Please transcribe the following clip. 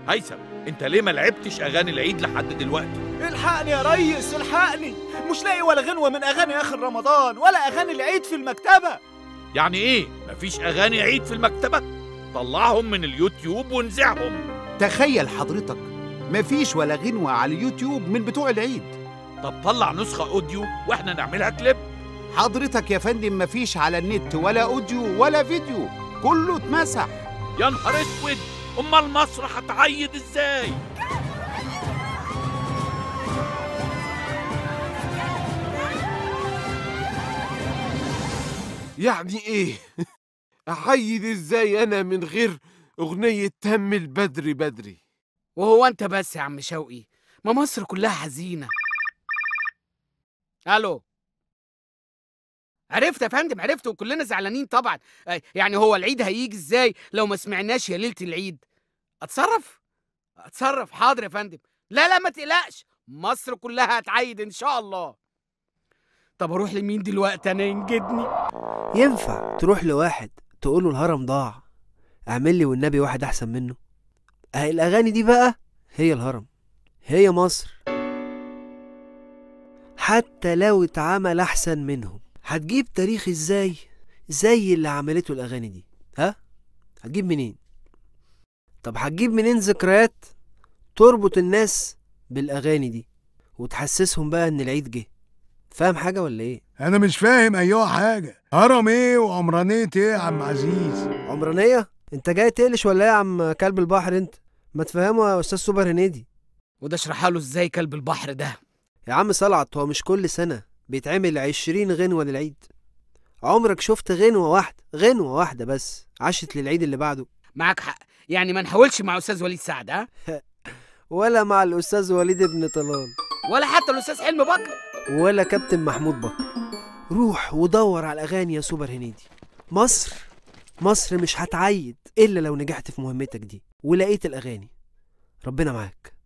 هيثم انت ليه ما لعبتش اغاني العيد لحد دلوقتي الحقني يا ريس الحقني مش لاقي ولا غنوة من أغاني آخر رمضان ولا أغاني العيد في المكتبة يعني ايه مفيش اغاني عيد في المكتبه طلعهم من اليوتيوب ونزعهم تخيل حضرتك مفيش ولا غنوة على اليوتيوب من بتوع العيد طب طلع نسخه اوديو واحنا نعملها كليب حضرتك يا فندم مفيش على النت ولا اوديو ولا فيديو كله اتمسح يا نهار اسود امال مصر هتعيد ازاي يعني ايه اعيد ازاي انا من غير اغنية تم البدري بدري وهو انت بس يا عم شوقي ما مصر كلها حزينه الو عرفت يا فندم عرفت وكلنا زعلانين طبعا آه، يعني هو العيد هيجي ازاي لو ما سمعناش يا ليله العيد اتصرف اتصرف حاضر يا فندم لا لا ما تقلقش مصر كلها هتعيد ان شاء الله طب اروح لمين دلوقتي انا ينجدني ينفع تروح لواحد تقوله الهرم ضاع اعمل لي والنبي واحد احسن منه اهي الاغاني دي بقى هي الهرم هي مصر حتى لو اتعمل احسن منهم هتجيب تاريخ ازاي زي اللي عملته الاغاني دي ها هتجيب منين طب هتجيب منين ذكريات تربط الناس بالاغاني دي وتحسسهم بقى ان العيد جه فاهم حاجه ولا ايه انا مش فاهم ايوه حاجه هرم ايه وعمرانيه ايه يا عم عزيز عمرانيه انت جاي تقلش ولا ايه يا عم كلب البحر انت ما تفهمه يا استاذ سوبر هنيدي وده اشرحها له ازاي كلب البحر ده يا عم صلعت هو مش كل سنة بيتعمل عشرين غنوة للعيد عمرك شفت غنوة واحدة غنوة واحدة بس عاشت للعيد اللي بعده معاك حق يعني ما نحاولش مع استاذ وليد سعد ها ولا مع الأستاذ وليد ابن طلال ولا حتى الاستاذ حلمي بكر ولا كابتن محمود بكر روح ودور على الأغاني يا سوبر هنيدي مصر مصر مش هتعيد إلا لو نجحت في مهمتك دي ولقيت الأغاني ربنا معاك